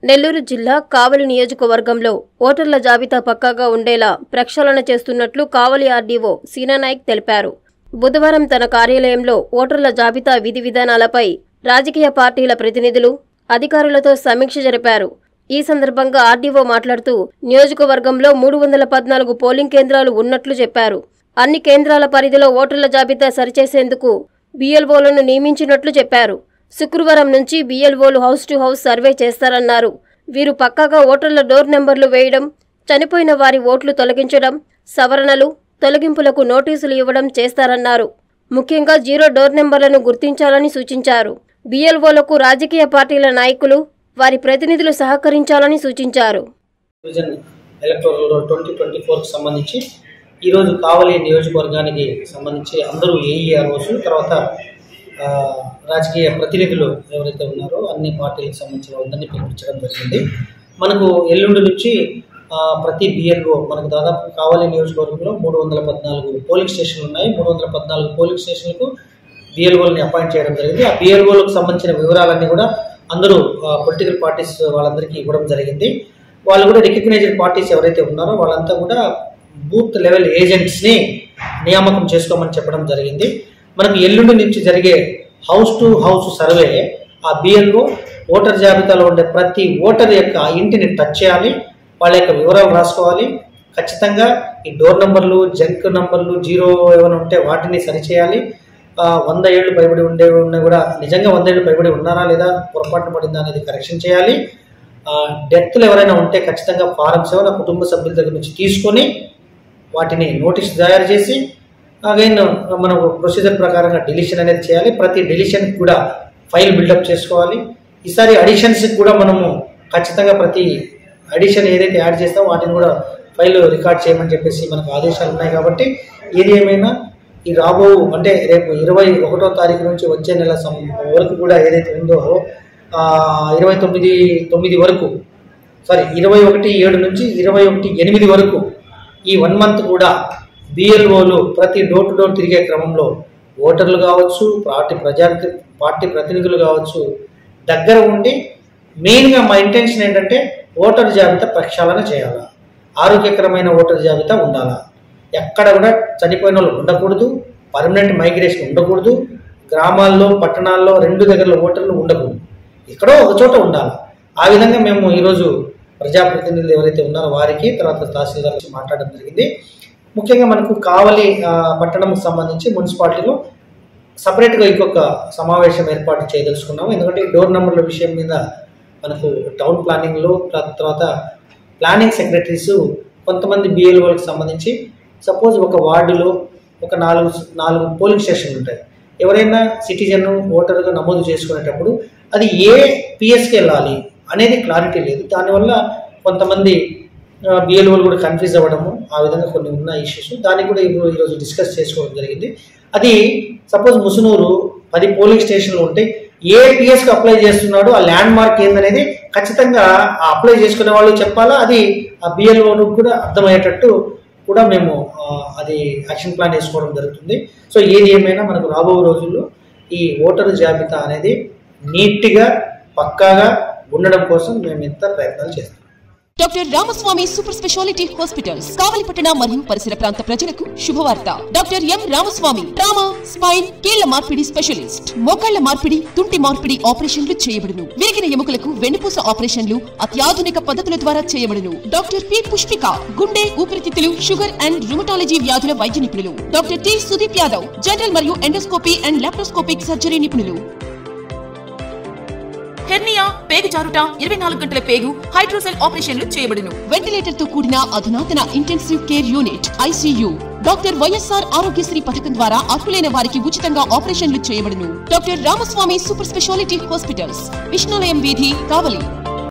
నెల్లూరు జిల్లా కావలి నియోజకవర్గంలో ఓటర్ల జాబితా పక్కాగా ఉండేలా ప్రక్షాళన చేస్తున్నట్లు కావలి ఆర్డీఓ సీనానాయక్ తెలిపారు బుధవారం తన కార్యాలయంలో ఓటర్ల జాబితా విధి విధానాలపై రాజకీయ పార్టీల ప్రతినిధులు అధికారులతో సమీక్ష జరిపారు ఈ సందర్భంగా ఆర్డీఓ మాట్లాడుతూ నియోజకవర్గంలో మూడు వందల పద్నాలుగు పోలింగ్ కేంద్రాలు ఉన్నట్లు చెప్పారు అన్ని కేంద్రాల పరిధిలో ఓటర్ల జాబితా సరిచేసేందుకు బీఎల్ఓలను నియమించినట్లు చెప్పారు శుక్రవారం నుంచి బీఎల్ఓలు హౌస్ టు హౌస్ సర్వే చేస్తారన్నారు వీరు పక్కాగా ఓటర్ల డోర్ నెంబర్లు వేయడం చనిపోయిన వారి ఓట్లు తొలగించడం సవరణలు తొలగింపులకు నోటీసులు ఇవ్వడం చేస్తారన్నారు ముఖ్యంగా జీరో డోర్ నెంబర్లను గుర్తించాలని సూచించారు బీఎల్ఓలకు రాజకీయ పార్టీల నాయకులు వారి ప్రతినిధులు సహకరించాలని సూచించారు division electoral roll twenty twenty ఫోర్కి సంబంధించి ఈరోజు కావలి నియోజకవర్గానికి సంబంధించి అందరూ ఏఈఆర్ఓస్ తర్వాత ఆ, రాజకీయ ప్రతినిధులు ఎవరైతే ఉన్నారో అన్ని పార్టీలకు సంబంధించిన వాళ్ళందరినీ పిలిపించడం జరిగింది మనకు ఎల్లుండి నుంచి ఆ, ప్రతి బిఎల్ఓ మనకు దాదాపు కావలి నియోజకవర్గంలో మూడు వందల పద్నాలుగు పోలింగ్ స్టేషన్లు ఉన్నాయి మూడు వందల పద్నాలుగు పోలింగ్ స్టేషన్లకు బిఎల్ఓని అపాయింట్ చేయడం జరిగింది ఆ బిఎల్ఓలకు సంబంధించిన వివరాలన్నీ కూడా అందరూ పొలిటికల్ పార్టీస్ వాళ్ళందరికీ ఇవ్వడం జరిగింది వాళ్ళు కూడా రికగ్నైజ్డ్ పార్టీస్ ఎవరైతే ఉన్నారో వాళ్ళంతా కూడా బూత్ లెవెల్ ఏజెంట్స్ని నియామకం చేసుకోమని చెప్పడం జరిగింది మనకు ఎల్లుండి నుంచి జరిగే హౌస్ టు హౌస్ సర్వే ఆ బిఎల్ఓ ఓటర్ జాబితాలో ఉండే ప్రతి ఓటర్ యొక్క ఇంటిని టచ్ చేయాలి వాళ్ళ యొక్క వివరాలు రాసుకోవాలి ఖచ్చితంగా ఈ డోర్ నంబర్లు జంక్ నంబర్లు జీరో ఏమైనా ఉంటే వాటిని సరిచేయాలి ఆ, వంద ఏళ్ళు పైబడి ఉండే ఉన్నా కూడా నిజంగా వంద ఏళ్ళు పైబడి ఉన్నారా లేదా పొరపాటు పడిందా అనేది కరెక్షన్ చేయాలి డెత్లు ఎవరైనా ఉంటే ఖచ్చితంగా ఫారం సెవెన్ ఆ కుటుంబ సభ్యుల దగ్గర నుంచి తీసుకొని వాటిని నోటీస్ తయారు చేసి అగైన్ మనం ప్రొసీజర్ ప్రకారంగా డిలీషన్ అనేది చేయాలి ప్రతి డిలీషన్ కూడా ఫైల్ బిల్డప్ చేసుకోవాలి ఈసారి అడిషన్స్కి కూడా మనము ఖచ్చితంగా ప్రతి అడిషన్ ఏదైతే యాడ్ చేస్తామో వాటిని కూడా ఫైల్ రికార్డ్ చేయమని చెప్పేసి మనకు ఆదేశాలు ఉన్నాయి కాబట్టి ఏది ఏమైనా ఈ రాబో అంటే రేపు ఇరవై ఒకటో తారీఖు నుంచి వచ్చే నెల సం వరకు కూడా ఏదైతే ఉందో ఆ, ఇరవై తొమ్మిది తొమ్మిది వరకు సారీ ఇరవై ఒకటి ఏడు నుంచి ఇరవై ఒకటి ఎనిమిది వరకు ఈ వన్ మంత్ కూడా బిఎల్ఓలు ప్రతి డోర్ టు డోర్ తిరిగే క్రమంలో ఓటర్లు కావచ్చు పార్టీ ప్రజా పార్టీ ప్రతినిధులు కావచ్చు దగ్గర ఉండి మెయిన్గా మా ఇంటెన్షన్ ఏంటంటే ఓటర్ జాబితా ప్రక్షాళన చేయాలా ఆరోగ్యకరమైన ఓటర్ జాబితా ఉండాలా ఎక్కడ కూడా చనిపోయిన వాళ్ళు ఉండకూడదు పర్మనెంట్ మైగ్రేషన్ ఉండకూడదు గ్రామాల్లో పట్టణాల్లో రెండు దగ్గరలో ఓటర్లు ఉండకూడదు ఎక్కడో ఒక చోట ఉండాలి ఆ విధంగా మేము ఈరోజు ప్రజాప్రతినిధులు ఎవరైతే ఉన్నారో వారికి తర్వాత తహసీల్దార్ వచ్చి మాట్లాడడం జరిగింది ముఖ్యంగా మనకు కావలి ఆ, పట్టణంకి సంబంధించి మున్సిపాలిటీలో సపరేట్గా ఇంకొక సమావేశం ఏర్పాటు చేయదలుచుకున్నాము ఎందుకంటే ఈ డోర్ నెంబర్ల విషయం మీద మనకు టౌన్ ప్లానింగ్లో త- తర్వాత ప్లానింగ్ సెక్రటరీస్ కొంతమంది బిఎల్ఓలకు సంబంధించి సపోజ్ ఒక వార్డులో ఒక నాలుగు నాలుగు పోలింగ్ స్టేషన్లు ఉంటాయి ఎవరైనా సిటిజన్ ఓటర్గా నమోదు చేసుకునేటప్పుడు అది ఏ పిఎస్కి వెళ్ళాలి అనేది క్లారిటీ లేదు దానివల్ల కొంతమంది బిఎల్ఓలు కూడా కన్ఫ్యూజ్ అవ్వడము ఆ విధంగా కొన్ని ఉన్న ఇష్యూస్ దాన్ని కూడా ఇప్పుడు ఈరోజు డిస్కస్ చేసుకోవడం జరిగింది అది సపోజ్ ముసునూరు పది పోలింగ్ స్టేషన్లు ఉంటే ఏ పిఎస్కి అప్లై చేస్తున్నాడో ఆ ల్యాండ్ మార్క్ ఏందనేది ఖచ్చితంగా ఆ అప్లై చేసుకునే వాళ్ళు చెప్పాలా అది ఆ బిఎల్ఓను కూడా అర్థమయ్యేటట్టు కూడా మేము ఆ, అది యాక్షన్ ప్లాన్ వేసుకోవడం జరుగుతుంది సో ఏది ఏమైనా మనకు రాబో రోజుల్లో ఈ ఓటరు జాబితా అనేది నీట్గా పక్కాగా ఉండడం కోసం మేము ఇంత ప్రయత్నాలు చేస్తాం doctor Ramaswamy super speciality hospitals కావలిపట్టణ మరియు పరిసర ప్రాంత ప్రజలకు శుభవార్త doctor M Ramaswamy trauma spine కీళ్ల మార్పిడి స్పెషలిస్ట్ మోకాళ్ల మార్పిడి తుంటి మార్పిడి ఆపరేషన్లు చేయబడును విరిగిన ఎముకలకు వెన్నుపూస ఆపరేషన్లు అత్యాధునిక పద్ధతుల ద్వారా చేయబడును డాక్టర్ పి పుష్పిక గుండె ఊపిరితిత్తులు షుగర్ అండ్ రుమటాలజీ వ్యాధుల వైద్య నిపుణులు doctor T Sudeep Yadav general మరియు ఎండోస్కోపీ అండ్ లాప్రోస్కోపిక్ సర్జరీ నిపుణులు హెర్నియా పేగు జారుట ఇరవై నాలుగు గంటల పేగు హైడ్రోసెల్ ఆపరేషన్లు చేయబడును వెంటిలేటర్ తో కూడిన అధునాతన intensive care unit ICU doctor YSR Aarogyasri పథకం ద్వారా అర్హులైన వారికి ఉచితంగా ఆపరేషన్లు చేయబడును doctor Ramaswamy super speciality hospitals విష్ణులయం వీధి కావలి